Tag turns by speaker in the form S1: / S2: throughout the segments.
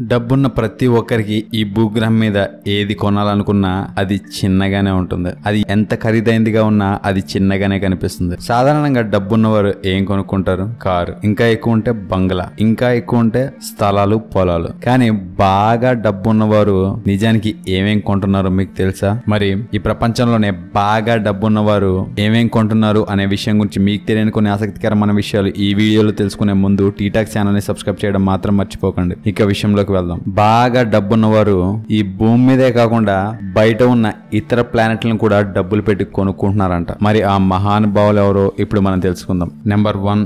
S1: డబ్బున్న ప్రతి ఒక్కరికి ఈ భూగ్రహం మీద ఏది కొనాలనుకున్నా అది చిన్నగానే ఉంటుంది అది ఎంత ఖరీదైందిగా ఉన్నా అది చిన్నగానే కనిపిస్తుంది సాధారణంగా డబ్బున్నవారు ఏం కొనుక్కుంటారు కారు ఇంకా ఎక్కువ ఉంటే బంగ్లా ఇంకా ఎక్కువ ఉంటే స్థలాలు పొలాలు కానీ బాగా డబ్బున్నవారు నిజానికి ఏమేం కొంటున్నారో మీకు తెలుసా మరి ఈ ప్రపంచంలోనే బాగా డబ్బున్నవారు ఏమేం కొంటున్నారు అనే విషయం గురించి మీకు తెలియని కొన్ని ఆసక్తికరమైన విషయాలు ఈ వీడియోలో తెలుసుకునే ముందు టీటాక్ ఛానల్ ని సబ్స్క్రైబ్ చేయడం మాత్రం మర్చిపోకండి ఇక విషయంలోకి వెళ్దాం బాగా డబ్బున్నవారు ఈ భూమి మీదే కాకుండా బయట ఉన్న ఇతర ప్లానెట్లను కూడా డబ్బులు పెట్టి కొనుక్కుంటున్నారంట మరి ఆ మహానుభావులు ఎవరో ఇప్పుడు మనం తెలుసుకుందాం నెంబర్ వన్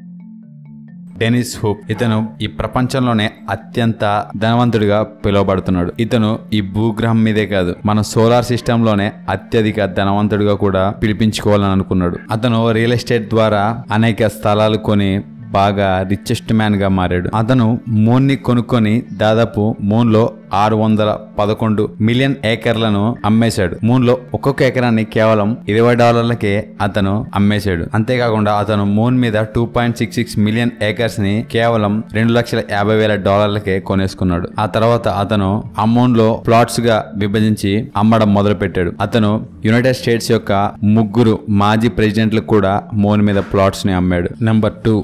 S1: డెనిస్ హూప్ ఇతను ఈ ప్రపంచంలోనే అత్యంత ధనవంతుడిగా పిలువబడుతున్నాడు ఇతను ఈ భూగ్రహం మీదే కాదు మన సోలార్ సిస్టమ్ లోనే అత్యధిక ధనవంతుడిగా కూడా పిలిపించుకోవాలని అనుకున్నాడు అతను రియల్ ఎస్టేట్ ద్వారా అనేక స్థలాలు కొని బాగా రిచెస్ట్ మ్యాన్ గా మారాడు అతను మూన్ ని కొనుక్కొని దాదాపు మూన్ లో ఆరు వందల పదకొండు మిలియన్ ఏకర్లను అమ్మేశాడు మూన్ లో ఒక్కొక్క ఎకరాన్ని కేవలం ఇరవై డాలర్లకే అతను అమ్మేశాడు అంతేకాకుండా అతను మూన్ మీద two point six six million acres ని కేవలం రెండు లక్షల యాభై వేల డాలర్లకే కొనేసుకున్నాడు ఆ తర్వాత అతను ఆ మూన్ లో ప్లాట్స్ గా విభజించి అమ్మడం మొదలు పెట్టాడు అతను యునైటెడ్ స్టేట్స్ యొక్క ముగ్గురు మాజీ ప్రెసిడెంట్లకు కూడా మూన్ మీద ప్లాట్స్ ని అమ్మాడు నెంబర్ టూ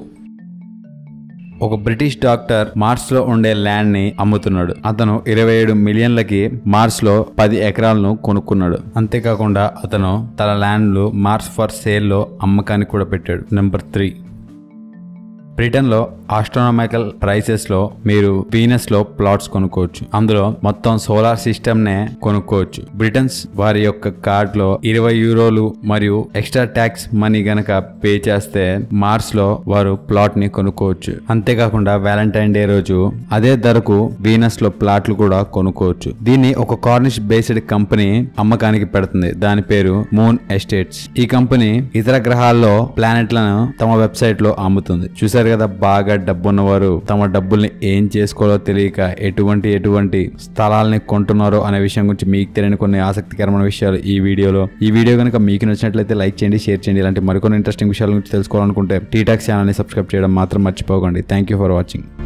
S1: ఒక బ్రిటిష్ డాక్టర్ మార్స్ లో ఉండే ల్యాండ్ ని అమ్ముతున్నాడు అతను ఇరవై ఏడు మిలియన్లకి మార్స్ లో పది ఎకరాలను కొనుక్కున్నాడు అంతేకాకుండా అతను తన ల్యాండ్లు మార్స్ ఫర్ సేల్ లో అమ్మకానికి కూడా పెట్టాడు నెంబర్ త్రీ బ్రిటన్లో ఆస్ట్రోనామికల్ ప్రైసెస్ లో మీరు వీనస్ లో ప్లాట్స్ కొనుక్కోవచ్చు అందులో మొత్తం సోలార్ సిస్టమ్ నే కొనుక్కోవచ్చు బ్రిటన్స్ వారి యొక్క కార్డ్ లో ఇరవై యూరోలు మరియు ఎక్స్ట్రా ట్యాక్స్ మనీ గనక పే చేస్తే మార్స్ లో వారు ప్లాట్ ని కొనుక్కోవచ్చు అంతేకాకుండా వ్యాలంటైన్ డే రోజు అదే ధరకు వీనస్ లో ప్లాట్లు కూడా కొనుక్కోవచ్చు దీన్ని ఒక కార్నిష్ బేస్డ్ కంపెనీ అమ్మకానికి పెడుతుంది దాని పేరు మూన్ ఎస్టేట్స్ ఈ కంపెనీ ఇతర గ్రహాల్లో ప్లానెట్లను తమ వెబ్సైట్ లో అమ్ముతుంది చూసారు కదా బాగా డబ్బున్నవారు తమ డబ్బుల్ని ఏం చేసుకోవాలో తెలియక ఎటువంటి ఎటువంటి స్థలాల్ని కొంటున్నారో అనే విషయం గురించి మీకు తెలియని కొన్ని ఆసక్తికరమైన విషయాలు ఈ వీడియోలో ఈ వీడియో కనుక మీకు నచ్చినట్లయితే లైక్ చేయండి షేర్ చేయండి ఇలాంటి మరికొన్ని ఇంట్రెస్టింగ్ విషయాల గురించి తెలుసుకోవాలనుకుంటే టీటాక్ ఛానల్ని సబ్స్క్రైబ్ చేయడం మాత్రం మర్చిపోకండి థ్యాంక్ యూ ఫర్ వాచింగ్